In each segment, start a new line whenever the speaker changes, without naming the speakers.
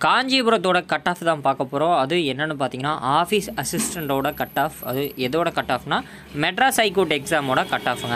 காஞ்சிபுரத்தோட cut off தான் பார்க்க போகிறோம் அது என்னென்னு பார்த்தீங்கன்னா ஆஃபீஸ் அசிஸ்டண்ட்டோட கட் ஆஃப் அது எதோட கட் ஆஃப்னா மெட்ராஸ் ஹைகோர்ட் எக்ஸாமோட கட் ஆஃபுங்க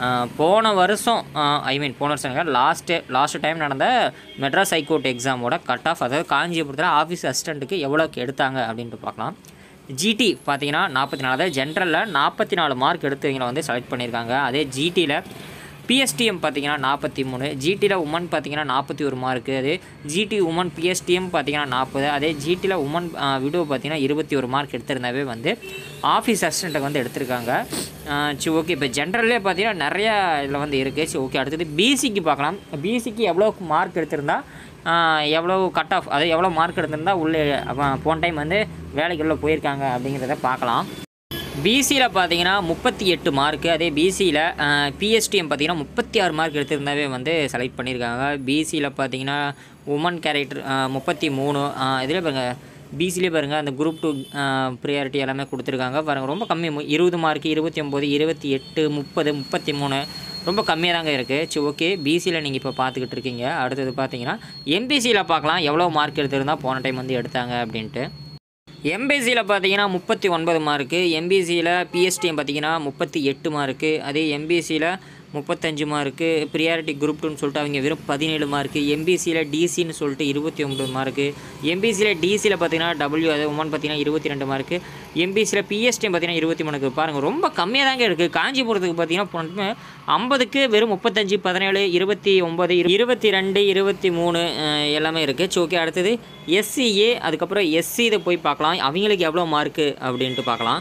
போன வருஷம் ஐ மீன் போன வருஷம் லாஸ்ட்டு லாஸ்ட் டைம் நடந்த மெட்ராஸ் ஹைகோர்ட் எக்ஸாமோட கட் ஆஃப் அதாவது காஞ்சிபுரத்தில் ஆஃபீஸ் அசிஸ்டண்ட்டுக்கு எவ்வளோக்கு எடுத்தாங்க அப்படின்ட்டு பார்க்கலாம் ஜிடி பார்த்தீங்கன்னா நாற்பத்தி நாலு அதாவது ஜென்ரலில் நாற்பத்தி நாலு மார்க் எடுத்தவங்களை வந்து செலக்ட் பண்ணியிருக்காங்க அதே ஜிடியில் பிஎஸ்டிஎம் பார்த்தீங்கன்னா நாற்பத்தி மூணு ஜிடியில் உமன் பார்த்தீங்கன்னா நாற்பத்தி ஒரு மார்க்கு அதே ஜிடி உமன் பிஎஸ்டிஎம் பார்த்தீங்கன்னா நாற்பது அதே ஜிடியில் உமன் விடோ பார்த்தீங்கன்னா இருபத்தி ஒரு மார்க் எடுத்திருந்தாவே வந்து ஆஃபீஸ் அசிஸ்டண்ட்டுக்கு வந்து எடுத்திருக்காங்க ஆஹ் சரி ஓகே இப்போ ஜென்ரல்லே பார்த்தீங்கன்னா நிறையா இதில் வந்து இருக்குது சரி ஓகே அடுத்தது பிசிக்கு பார்க்கலாம் பிசிக்கு எவ்வளோ மார்க் எடுத்திருந்தா ஆஹ் எவ்வளோ கட் ஆஃப் அதாவது எவ்வளோ மார்க் எடுத்திருந்தா உள்ளே அவன் போன டைம் வந்து வேலைக்கு உள்ள போயிருக்காங்க அப்படிங்கிறத பார்க்கலாம் பிசியில் பார்த்தீங்கன்னா முப்பத்தி எட்டு மார்க்கு அதே பிசியில் பிஎஸ்டிஎம் பார்த்தீங்கன்னா முப்பத்தி ஆறு மார்க் எடுத்திருந்தாவே வந்து செலக்ட் பண்ணியிருக்காங்க பிசியில் பார்த்தீங்கன்னா உமன் கேரக்டர் முப்பத்தி மூணு இதில் பாருங்க பிசிலே பாருங்கள் அந்த குரூப் டூ ப்ரியாரிட்டி எல்லாமே கொடுத்துருக்காங்க பாருங்கள் ரொம்ப கம்மி மு- இருபது மார்க்கு இருபத்தி ஒம்பது இருபத்தி எட்டு முப்பது முப்பத்தி மூணு ரொம்ப கம்மியாக தாங்க இருக்குது சரி ஓகே பிசியில் நீங்கள் இப்போ பார்த்துக்கிட்டு இருக்கீங்க அடுத்தது பார்த்தீங்கன்னா எம்பிசியில் பார்க்கலாம் எவ்வளோ மார்க் எடுத்திருந்தா போன டைம் வந்து எடுத்தாங்க அப்படின்ட்டு எம்பிசியில் பார்த்தீங்கன்னா முப்பத்தி ஒன்பது மார்க்கு எம்பிசியில் பிஎஸ்டிஎம் பார்த்தீங்கன்னா முப்பத்தி எட்டு மார்க்கு அதே எம்பிசியில் முப்பத்தஞ்சு மார்க்கு ப்ரியாரிட்டி குரூப் டூன்னு சொல்லிட்டு அவங்க வெறும் பதினேழு மார்க்கு எம்பிசியில் டிசின்னு சொல்லிட்டு இருபத்தி ஒன்பது மார்க்கு எம்பிசியில் டிசியில் பார்த்தீங்கன்னா டபிள்யூ அது உமன் பார்த்தீங்கன்னா இருபத்தி ரெண்டு மார்க்கு எம்பிசியில் பிஎஸ்டிஎம் பார்த்தீங்கன்னா இருபத்தி மூணுக்கு பாருங்கள் ரொம்ப கம்மியாக தாங்க இருக்குது காஞ்சிபுரத்துக்கு பார்த்தீங்கன்னா போன ஐம்பதுக்கு வெறும் முப்பத்தஞ்சு பதினேழு இருபத்தி ஒம்பது இருபத்தி ரெண்டு இருபத்தி மூணு அஹ், எல்லாமே இருக்குது சரி ஓகே அடுத்தது எஸ்சிஏ அதுக்கப்புறம் எஸ்சி இதை போய் பார்க்கலாம் அவங்களுக்கு எவ்வளோ மார்க்கு அப்படின்ட்டு பார்க்கலாம்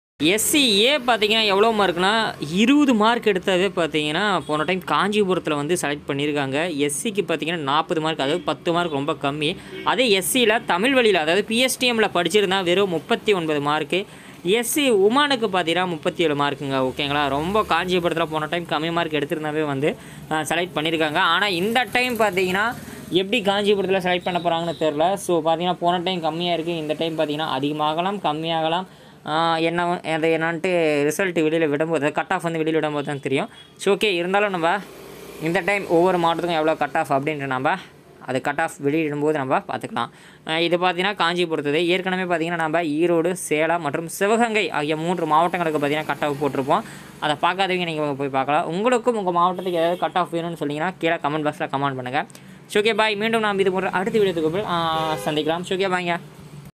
எஸ்சிஏ பார்த்தீங்கன்னா எவ்வளோ மார்க்னா இருபது மார்க் எடுத்தாவே பார்த்தீங்கன்னா போன டைம் காஞ்சிபுரத்தில் வந்து செலக்ட் பண்ணியிருக்காங்க எஸ்சிக்கு பார்த்தீங்கன்னா நாற்பது மார்க் அதாவது பத்து மார்க் ரொம்ப கம்மி அதே எஸ்சியில் தமிழ் வழியில் அதாவது பிஎஸ்டிஎம்மில் படிச்சிருந்தா வெறும் முப்பத்தி ஒன்பது மார்க்கு எஸ்சி உமானுக்கு பார்த்தீங்கன்னா முப்பத்தி ஏழு மார்க்குங்க ஓகேங்களா ரொம்ப காஞ்சிபுரத்தில் போன டைம் கம்மி மார்க் எடுத்திருந்தாவே வந்து செலக்ட் பண்ணியிருக்காங்க ஆனால் இந்த டைம் பார்த்தீங்கன்னா எப்படி காஞ்சிபுரத்தில் செலக்ட் பண்ண போகிறாங்கன்னு தெரில ஸோ பார்த்தீங்கன்னா போன டைம் கம்மியாக இருக்குது இந்த டைம் பார்த்தீங்கன்னா அதிகமாகலாம் கம்மியாகலாம் ஆஹ் என்ன அது என்னான்ட்டு ரிசல்ட் வெளியில் விடும்போது கட் ஆஃப் வந்து வெளியில் விடும்போது தான் தெரியும் ஸோ ஓகே இருந்தாலும் நம்ம இந்த டைம் ஒவ்வொரு மாவட்டத்துக்கும் எவ்வளோ கட் ஆஃப் அப்படின்ட்டு நம்ம அது கட் ஆஃப் வெளியிடும்போது நம்ம பார்த்துக்கலாம் ஆஹ் இது பார்த்தீங்கன்னா காஞ்சிபுரத்தது ஏற்கனவே பார்த்தீங்கன்னா நம்ம ஈரோடு சேலம் மற்றும் சிவகங்கை ஆகிய மூன்று மாவட்டங்களுக்கு பார்த்தீங்கன்னா கட் ஆஃப் போட்டிருப்போம் அதை பார்க்காதவங்க நீங்கள் போய் பார்க்கலாம் உங்களுக்கும் உங்கள் மாவட்டத்துக்கு ஏதாவது கட் ஆஃப் வேணும்னு சொன்னீங்கன்னா கீழே கமெண்ட் பாக்ஸில் கமெண்ட் பண்ணுங்கள் ஓகே பாய் மீண்டும் நாம் இது போன்ற அடுத்த வீடியோத்துக்கு அப்புறம், ஆஹ் சந்திக்கலாம் ஓகே பாய்ங்க